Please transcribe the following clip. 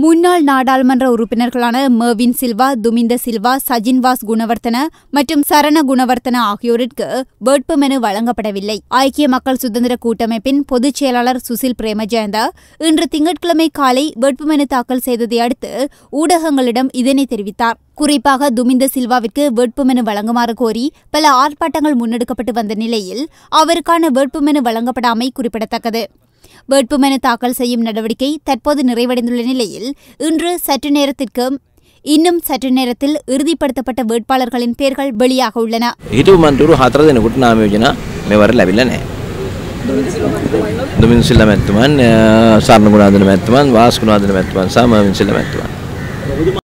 முன்னாள் நாடாளுமன்ற உறுப்பினர்களான மர்வின் சில்வா துமிந்த சில்வா சஜின்வாஸ் குணவர்த்தன மற்றும் சரண குணவர்த்தன ஆகியோருக்கு வேட்புமனு வழங்கப்படவில்லை ஐக்கிய மக்கள் சுதந்திர கூட்டமைப்பின் பொதுச் செயலாளர் சுசில் பிரேமஜயந்த இன்று திங்கட்கிழமை காலை வேட்புமனு தாக்கல் செய்ததை அடுத்து ஊடகங்களிடம் இதனை தெரிவித்தார் குறிப்பாக துமிந்த சில்வாவிற்கு வேட்புமனு வழங்குமாறு கோரி பல ஆர்ப்பாட்டங்கள் முன்னெடுக்கப்பட்டு வந்த நிலையில் அவருக்கான வேட்புமனு வழங்கப்படாமை குறிப்பிடத்தக்கது வேட்புமனு தாக்கல் செய்யும் நடவடிக்கை தற்போது நிறைவடைந்துள்ள நிலையில் இன்று சற்று நேரத்திற்கு இன்னும் சற்று நேரத்தில் ඉறுதிப்படுத்தப்பட்ட வேட்பாளர்களின் பெயர்கள் வெளியாக உள்ளன හිටපු මන්තුරු හතර දෙනෙකුට නාම යෝජනා මෙවර ලැබිලා නැහැ. දුමින් සිල්ල මැතිතුමන් සරණ ගුණාදන මැතිතුමන් වාස් ගුණාදන මැතිතුමන් සහ මර්වින් සිල්ල මැතිතුමන්